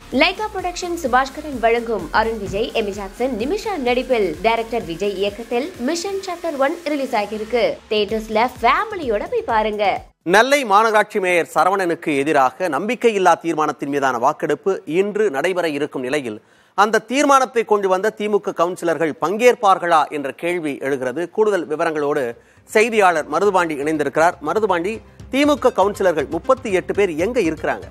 Lyca production Subaskaran வழங்கும் Arun Vijay Amy Jackson Nimisha நடிப்பில் director Vijay இயக்கத்தில் மிஷன் சாப்டர் ஒன் ரிலீஸ் ஆகியிருக்கு தியேட்டர்ஸ்ல ஃபேமிலியோட போய் பாருங்க நெல்லை மாநகராட்சி மேயர் சரவணனுக்கு எதிராக நம்பிக்கையில்லா தீர்மானத்தின் மீதான வாக்கெடுப்பு இன்று நடைபெற இருக்கும் நிலையில் அந்த தீர்மானத்தை கொண்டு வந்த திமுக கவுன்சிலர்கள் பங்கேற்பார்களா என்ற கேள்வி எழுகிறது கூடுதல் விவரங்களோடு செய்தியாளர் மருதுபாண்டி இணைந்திருக்கிறார் மருதுபாண்டி திமுக கவுன்சிலர்கள் முப்பத்தி எட்டு பேர் எங்க இருக்கிறாங்க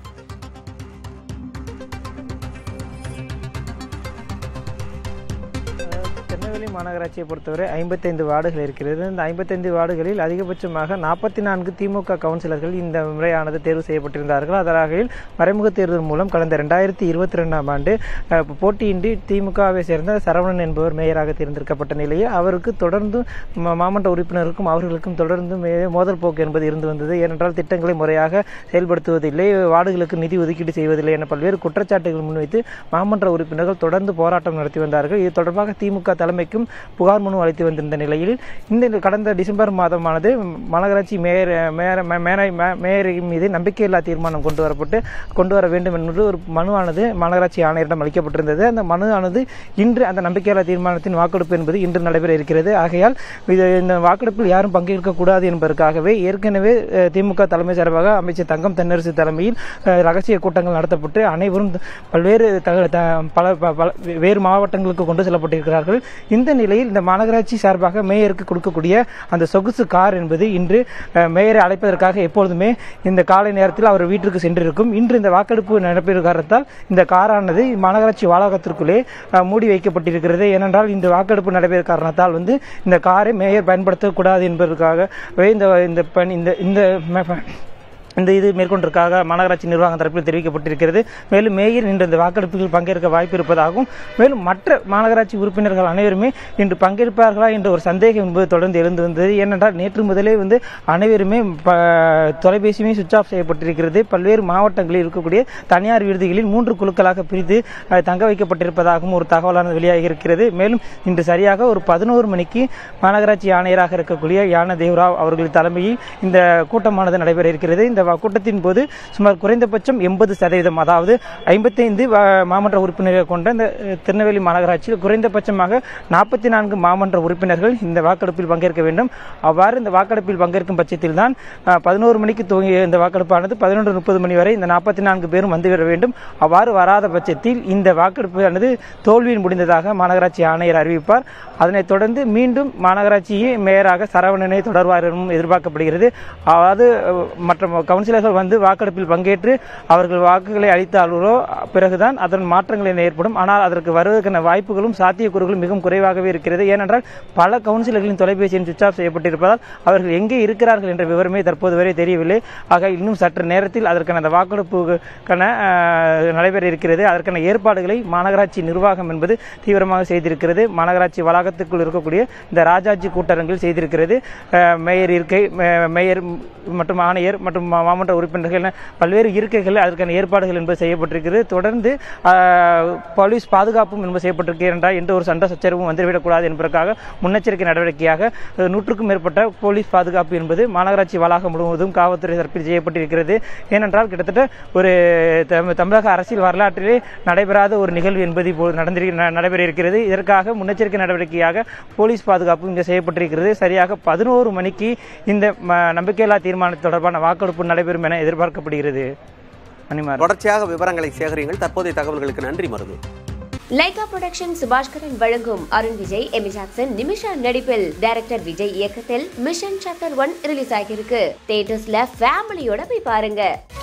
திருநெல்வேலி மாநகராட்சியை பொறுத்தவரை ஐம்பத்தைந்து வார்டுகள் இருக்கிறது இந்த ஐம்பத்தைந்து வார்டுகளில் அதிகபட்சமாக நாற்பத்தி நான்கு திமுக கவுன்சிலர்கள் இந்த முறையானது தேர்வு செய்யப்பட்டிருந்தார்கள் அதனாகையில் மறைமுக தேர்தல் மூலம் கடந்த ரெண்டாயிரத்தி இருபத்தி ரெண்டாம் ஆண்டு அஹ், போட்டியின்றி திமுகவை சேர்ந்த சரவணன் என்பவர் மேயராக தேர்ந்தெடுக்கப்பட்ட நிலையில் அவருக்கு தொடர்ந்து ம- மாமன்ற உறுப்பினருக்கும் அவர்களுக்கும் தொடர்ந்து மே- மோதல் போக்கு என்பது இருந்து வந்தது ஏனென்றால் திட்டங்களை முறையாக செயல்படுத்துவதில்லை வார்டுகளுக்கு நிதி ஒதுக்கீடு செய்வதில்லை என பல்வேறு குற்றச்சாட்டுகள் முன்வைத்து மாமன்ற உறுப்பினர்கள் தொடர்ந்து போராட்டம் நடத்தி வந்தார்கள் இது தொடர்பாக திமுக தலைமைக்கும் புகார் மனு அளித்து வந்திருந்த நிலையில் இந்த கடந்த டிசம்பர் மாதமானது மாநகராட்சி மேயர் மேயர் மே- மேயர் மே- மேயரின் மீது நம்பிக்கையில்லா தீர்மானம் கொண்டு வரப்பட்டு கொண்டு வர வேண்டும் என்று ஒரு மனுவானது மாநகராட்சி ஆணையரிடம் அளிக்கப்பட்டிருந்தது அந்த மனுவானது இன்று அந்த நம்பிக்கையில்லா தீர்மானத்தின் வாக்கெடுப்பு என்பது இன்று நடைபெற இருக்கிறது ஆகையால் இது இந்த வாக்கெடுப்பில் யாரும் பங்கேற்க கூடாது என்பதற்காகவே ஏற்கனவே அஹ், திமுக தலைமை சார்பாக அமைச்சர் தங்கம் தென்னரசு தலைமையில் அஹ், ரகசிய கூட்டங்கள் நடத்தப்பட்டு அனைவரும் பல்வேறு தக- த- பல ப- பல வேறு மாவட்டங்களுக்கு கொண்டு செல்லப்பட்டிருக்கிறார்கள் இந்த நிலையில் இந்த மாநகராட்சி சார்பாக மேயருக்கு கொடுக்கக்கூடிய அந்த சொகுசு கார் என்பது இன்று அஹ், மேயரை அழைப்பதற்காக எப்பொழுதுமே இந்த காலை நேரத்தில் அவர் வீட்டிற்கு சென்றிருக்கும் இன்று இந்த வாக்கெடுப்பு நடைபெறும் காரணத்தால் இந்த காரானது மாநகராட்சி வளாகத்திற்குள்ளே அஹ், மூடி வைக்கப்பட்டிருக்கிறது ஏனென்றால் இந்த வாக்கெடுப்பு நடைபெறும் காரணத்தால் வந்து இந்த காரை மேயர் பயன்படுத்தக்கூடாது என்பதற்காகவே இந்த இந்த பணி இந்த இந்த ம- இந்த இது மேற்கொண்டிருக்காக மாநகராட்சி நிர்வாகம் தரப்பில் தெரிவிக்கப்பட்டிருக்கிறது மேலும் மேயர் இன்று இந்த வாக்கெடுப்பில் பங்கேற்க வாய்ப்பு இருப்பதாகவும் மேலும் மற்ற மாநகராட்சி உறுப்பினர்கள் அனைவருமே இன்று பங்கேற்பார்களா என்ற ஒரு சந்தேகம் என்பது தொடர்ந்து எழுந்து வந்தது ஏனென்றால் நேற்று முதலே வந்து அனைவருமே ப- தொலைபேசியுமே சுவிட்ச் ஆஃப் செய்யப்பட்டிருக்கிறது பல்வேறு மாவட்டங்களில் இருக்கக்கூடிய தனியார் விடுதிகளில் மூன்று குழுக்களாக பிரித்து அஹ், தங்க வைக்கப்பட்டிருப்பதாகவும் ஒரு தகவலானது வெளியாகி இருக்கிறது மேலும் இன்று சரியாக ஒரு பதினோரு மணிக்கு மாநகராட்சி ஆணையராக இருக்கக்கூடிய யான தேவராவ் அவர்கள் தலைமையில் இந்த கூட்டமானது நடைபெற இருக்கிறது இந்த வ- கூட்டத்தின் போது சுமார் குறைந்தபட்சம் எண்பது சதவீதம் அதாவது ஐம்பத்தைந்து மாமன்ற உறுப்பினர்கள் கொண்ட இந்த அஹ், திருநெல்வேலி மாநகராட்சியில் குறைந்தபட்சமாக நாற்பத்தி நான்கு மாமன்ற உறுப்பினர்கள் இந்த வாக்கெடுப்பில் பங்கேற்க வேண்டும் அவ்வாறு இந்த வாக்கெடுப்பில் பங்கேற்கும் பட்சத்தில் தான் பதினோரு மணிக்கு துவங்கிய இந்த வாக்கெடுப்பானது பதினொன்று முப்பது மணி வரை இந்த நாற்பத்தி நான்கு பேரும் வந்துவிட வேண்டும் அவ்வாறு வராத பட்சத்தில் இந்த வாக்கெடுப்பானது தோல்வியில் முடிந்ததாக மாநகராட்சி ஆணையர் அறிவிப்பார் அதனைத் தொடர்ந்து மீண்டும் மாநகராட்சியை மேயராக சரவணனை தொடர்வார் எனவும் எதிர்பார்க்கப்படுகிறது அதாவது அஹ், மற்ற கவுன்சிலர்கள் வந்து வாக்கெடுப்பில் பங்கேற்று அவர்கள் வாக்குகளை அளித்தாலோ பிறகுதான் அதன் மாற்றங்கள் என ஏற்படும் ஆனால் அதற்கு வருவதற்கான வாய்ப்புகளும் சாத்தியக்கூறுகளும் மிகவும் குறைவாகவே இருக்கிறது ஏனென்றால் பல கவுன்சிலர்களின் தொலைபேசியின் சுவிட்ச் ஆஃப் செய்யப்பட்டிருப்பதால் அவர்கள் எங்கே இருக்கிறார்கள் என்ற விவரமே தற்போது வரை தெரியவில்லை ஆக இன்னும் சற்று நேரத்தில் அதற்கான அந்த வாக்கெடுப்புக்கான அஹ், நடைபெற இருக்கிறது அதற்கான ஏற்பாடுகளை மாநகராட்சி நிர்வாகம் என்பது தீவிரமாக செய்திருக்கிறது மாநகராட்சி வளாகத்துக்குள் இருக்கக்கூடிய இந்த ராஜாஜி கூட்டரங்கில் செய்திருக்கிறது அஹ், மேயர் இருக்கை மே- மேயர் மற்றும் ஆணையர் மற்றும் மா- மாமன்ற உறுப்பினர்கள் என பல்வேறு இருக்கைகள் அதற்கான ஏற்பாடுகள் என்பது செய்யப்பட்டிருக்கிறது தொடர்ந்து அஹ், போலீஸ் பாதுகாப்பும் என்பது செய்யப்பட்டிருக்கிறது என்றால் எந்த ஒரு சண்டை சச்சரவும் வந்துவிடக்கூடாது என்பதற்காக முன்னெச்சரிக்கை நடவடிக்கையாக அஹ், நூற்றுக்கும் மேற்பட்ட போலீஸ் பாதுகாப்பு என்பது மாநகராட்சி வளாகம் முழுவதும் காவல்துறை தரப்பில் செய்யப்பட்டிருக்கிறது ஏனென்றால் கிட்டத்தட்ட ஒரு தமி- தமிழக அரசியல் வரலாற்றிலே நடைபெறாத ஒரு நிகழ்வு என்பது இப்போது நடந்திரு ந- நடைபெற இருக்கிறது இதற்காக முன்னெச்சரிக்கை நடவடிக்கையாக போலீஸ் பாதுகாப்பு இங்கே செய்யப்பட்டிருக்கிறது சரியாக பதினோரு மணிக்கு இந்த ம- நம்பிக்கையில்லா தீர்மானம் தொடர்பான வாக்கெடுப்பு நடைபெறும் என எதிர்பார்க்கப்படுகிறது அனிமார் தொடர்ச்சியாக விவரங்களை சேகரியுங்கள் தற்போதைய தகவல்களுக்கு நன்றி மருது லைகா புரொடக்ஷன் சுபாஷ்கரன் வழங்கும் அருண் விஜய் எமி ஜாக்சன் நிமிஷா நடிப்பில் டைரக்டர் விஜய் இயக்கத்தில் மிஷன் சாப்டர் ஒன் ரிலீஸ் ஆகியிருக்கு தியேட்டர்ஸ்ல ஃபேமிலியோட போய் பாருங்க